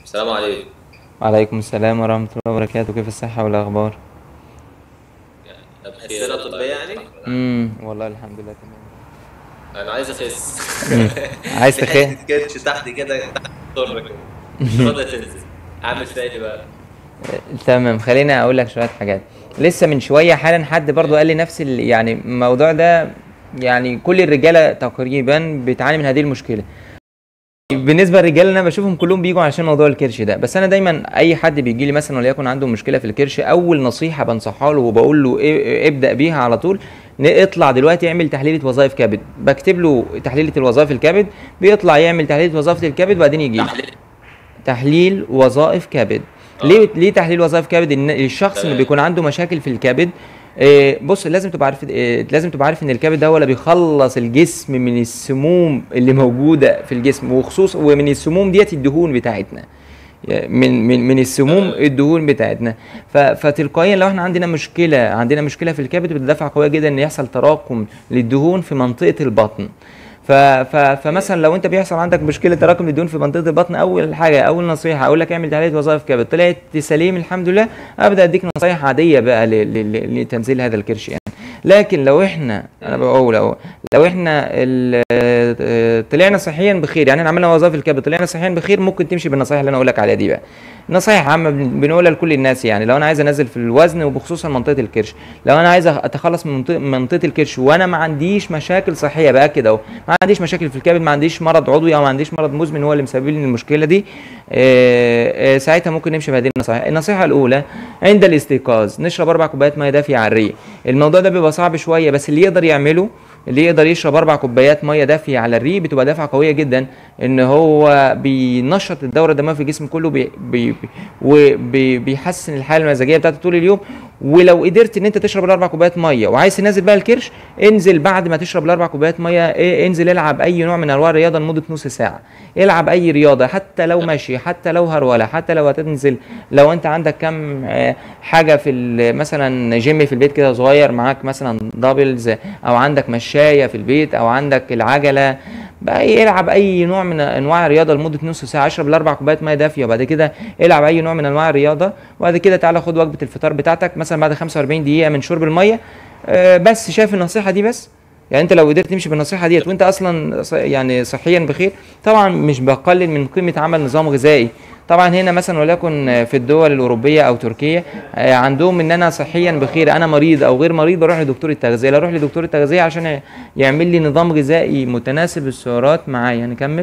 السلام عليكم وعليكم السلام ورحمة الله وبركاته كيف الصحة والأخبار؟ بخير أسئلة طبية يعني؟ امم والله الحمد لله تمام أنا عايز أخس مم. عايز في تخيل حتة كرش تحت كده تحت الضر كده مش راضية تنزل أعمل فيها إيه بقى؟ تمام خليني اقول لك شويه حاجات لسه من شويه حالا حد برضو قال لي نفس ال... يعني الموضوع ده يعني كل الرجاله تقريبا بتعاني من هذه المشكله بالنسبه للرجاله انا بشوفهم كلهم بيجوا عشان موضوع الكرش ده بس انا دايما اي حد بيجي لي مثلا وليكن عنده مشكله في الكرش اول نصيحه بنصحها له وبقول له إيه ابدا بيها على طول ن- اطلع دلوقتي اعمل تحليله وظائف كبد بكتب له تحليله الوظائف الكبد بيطلع يعمل تحليله وظائف الكبد وبعدين يجي لي. تحليل تحليل وظائف كبد آه. ليه ليه تحليل وظائف كبد ان الشخص اللي تمام. بيكون عنده مشاكل في الكبد آه، بص لازم تبقى عارف آه، لازم تبقى عارف ان الكبد ده هو اللي بيخلص الجسم من السموم اللي موجوده في الجسم وخصوص ومن السموم ديت الدهون بتاعتنا من من من السموم تمام. الدهون بتاعتنا ف- فتلقائيا لو احنا عندنا مشكله عندنا مشكله في الكبد بتدفع قويه جدا ان يحصل تراكم للدهون في منطقه البطن ف ف فمثلا لو انت بيحصل عندك مشكله تراكم للدهون في منطقه البطن اول حاجه اول نصيحه اقول لك اعمل تحليل وظائف كبد طلعت سليم الحمد لله ابدا اديك نصايح عاديه بقى ل- ل- ل- لتنزيل هذا الكرش يعني لكن لو احنا انا بقول لو لو احنا ال- آه، طلعنا صحيا بخير يعني احنا عملنا وظائف الكبد طلعنا صحيا بخير ممكن تمشي بالنصايح اللي انا اقول لك عليها دي بقى نصايح عامه بن- بنقولها لكل الناس يعني لو انا عايز انزل في الوزن وبخصوصا منطقه الكرش لو انا عايز اتخلص من منطقه من منطقه الكرش وانا ما عنديش مشاكل صحيه باكد اهو ما عنديش مشاكل في الكبد ما عنديش مرض عضوي او ما عنديش مرض مزمن هو اللي مسبب لي المشكله دي آه، آه، ساعتها ممكن نمشي بهذه النصائح النصيحه الاولى عند الاستيقاظ نشرب اربع كوبايات ميه دافيه على الريق الموضوع ده بيبقى صعب شويه بس اللي يقدر يعمله اللي يقدر يشرب اربع كوبايات ميه دافيه على الريق بتبقى دفعه قويه جدا ان هو بينشط الدوره الدمويه في الجسم كله بي بي وبيحسن الحاله المزاجيه بتاعته طول اليوم ولو قدرت ان انت تشرب الاربع كوبايات ميه وعايز تنزل بقى الكرش انزل بعد ما تشرب الاربع كوبايات ميه إيه انزل العب اي نوع من انواع الرياضه لمده نص ساعه العب اي رياضه حتى لو مشي حتى لو هروله حتى لو هتنزل لو انت عندك كم آه، حاجه في ال- مثلا جيم في البيت كده صغير معاك مثلا دبلز او عندك مشايه في البيت او عندك العجله بقى العب اي نوع من انواع الرياضه لمده نص ساعه اشرب الاربع كوبايات ميه دافيه وبعد كده العب اي نوع من انواع الرياضه وبعد كده تعالى خد وجبه الفطار بتاعتك مثلا بعد 45 دقيقه من شرب الميه آه، بس شايف النصيحه دي بس يعني انت لو قدرت تمشي بالنصيحه ديت وانت اصلا ص- يعني صحيا بخير طبعا مش بقلل من قيمه عمل نظام غذائي طبعا هنا مثلا وليكن في الدول الاوروبيه او تركيا آه، عندهم ان انا صحيا بخير انا مريض او غير مريض بروح لدكتور التغذيه لا اروح لدكتور التغذيه عشان يعمل لي نظام غذائي متناسب السعرات معايا نكمل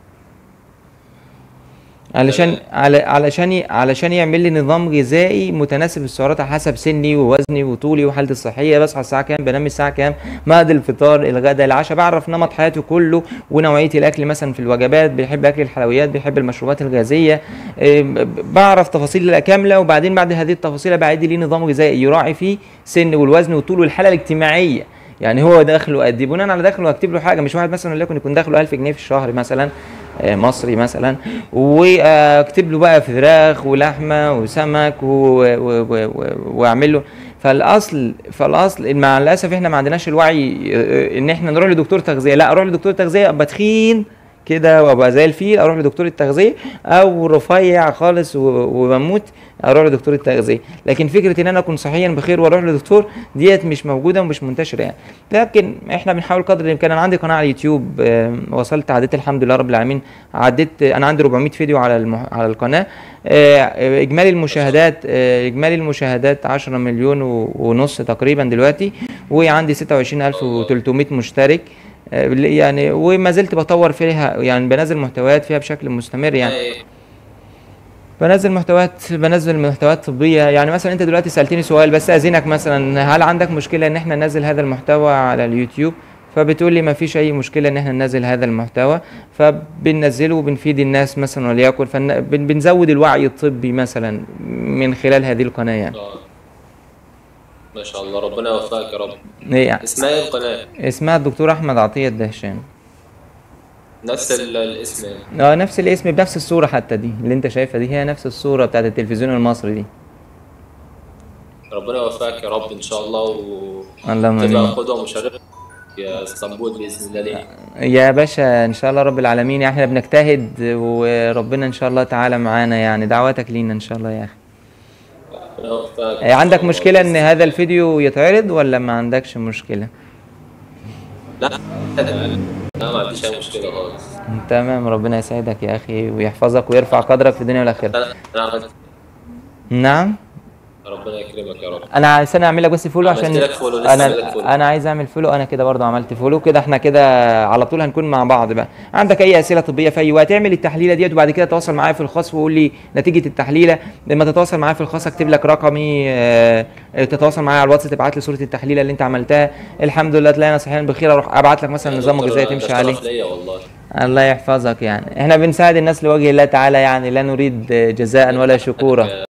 علشان على علشان ي- علشان يعمل لي نظام غذائي متناسب السعرات على حسب سني ووزني وطولي وحالتي الصحيه بصحى الساعه كام بنام الساعه كام مهد الفطار الغداء العشاء بعرف نمط حياتي كله ونوعيه الاكل مثلا في الوجبات بيحب اكل الحلويات بيحب المشروبات الغازيه إيه، ب- ب- بعرف تفاصيل كامله وبعدين بعد هذه التفاصيل بعد لي نظام غذائي يراعي فيه سن والوزن والطول والحاله الاجتماعيه يعني هو دخله قد ايه بناء على دخله اكتب له حاجه مش واحد مثلا وليكن يكون دخله 1000 جنيه في الشهر مثلا آه، مصري مثلا واكتب له بقى فراخ ولحمه وسمك و- و- و- و- واعمل له فالاصل فالاصل مع الاسف احنا ما عندناش الوعي آه، ان احنا نروح لدكتور تغذيه لا اروح لدكتور تغذيه ابقى تخين كده وابقى زي الفيل اروح لدكتور التغذيه او رفيع خالص و- وبموت اروح لدكتور التغذيه لكن فكره ان انا اكون صحيا بخير واروح لدكتور ديت مش موجوده ومش منتشره يعني لكن احنا بنحاول قدر الامكان انا عندي قناه على اليوتيوب آه، وصلت عديت الحمد لله رب العالمين عديت انا عندي 400 فيديو على المح... على القناه آه، اجمالي المشاهدات آه، اجمالي المشاهدات 10 مليون و- ونص تقريبا دلوقتي وعندي 26300 مشترك آه، يعني وما زلت بطور فيها يعني بنزل محتويات فيها بشكل مستمر يعني إيه، بنزل محتويات بنزل محتويات طبيه يعني مثلا انت دلوقتي سالتني سؤال بس اذنك مثلا هل عندك مشكله ان احنا ننزل هذا المحتوى على اليوتيوب فبتقول لي ما فيش اي مشكله ان احنا ننزل هذا المحتوى فبننزله وبنفيد الناس مثلا وليكن فن... بن- بنزود الوعي الطبي مثلا من خلال هذه القناه يعني آه. ما شاء الله ربنا يوفقك يا رب هي اسمها ايه القناة؟ اسمها الدكتور احمد عطيه الدهشان نفس ال- الاسم اه نفس الاسم بنفس الصوره حتى دي اللي انت شايفها دي هي نفس الصوره بتاعت التلفزيون المصري دي ربنا يوفقك يا رب ان شاء الله اللهم وتبقى امين قدوة مشرفة يا اسطنبول باذن الله ليه يا باشا ان شاء الله رب العالمين يعني احنا بنجتهد وربنا ان شاء الله تعالى معانا يعني دعواتك لينا ان شاء الله يا اخي ربنا يوفقك. إيه، عندك مشكلة ان هذا الفيديو يتعرض ولا ما عندكش مشكلة لا انا أنا ما عنديش اي مشكله خالص تمام ربنا يسعدك يا اخي ويحفظك ويرفع قدرك في الدنيا والاخرة انا انا عملت نعم ربنا يكرمك يا رب انا عايز انا اعمل لك بس فولو عملت عشان لك فولو، لسه عامل لك انا فولو. انا عايز اعمل فولو انا كده برضه عملت فولو كده احنا كده على طول هنكون مع بعض بقى عندك اي اسئله طبيه في اي وقت اعمل التحليله ديت وبعد كده تواصل معايا في الخاص وقول لي نتيجه التحليله لما تتواصل معايا في الخاص اكتب لك رقمي آه، تتواصل معايا على الواتس تبعت لي صوره التحليله اللي انت عملتها الحمد لله تلاقينا صحيين بخير اروح ابعت لك مثلا يا نظام دكتور، غذائي ده تمشي شرف عليه ليا والله الله يحفظك يعني احنا بنساعد الناس لوجه الله تعالى يعني لا نريد جزاء ولا شكورا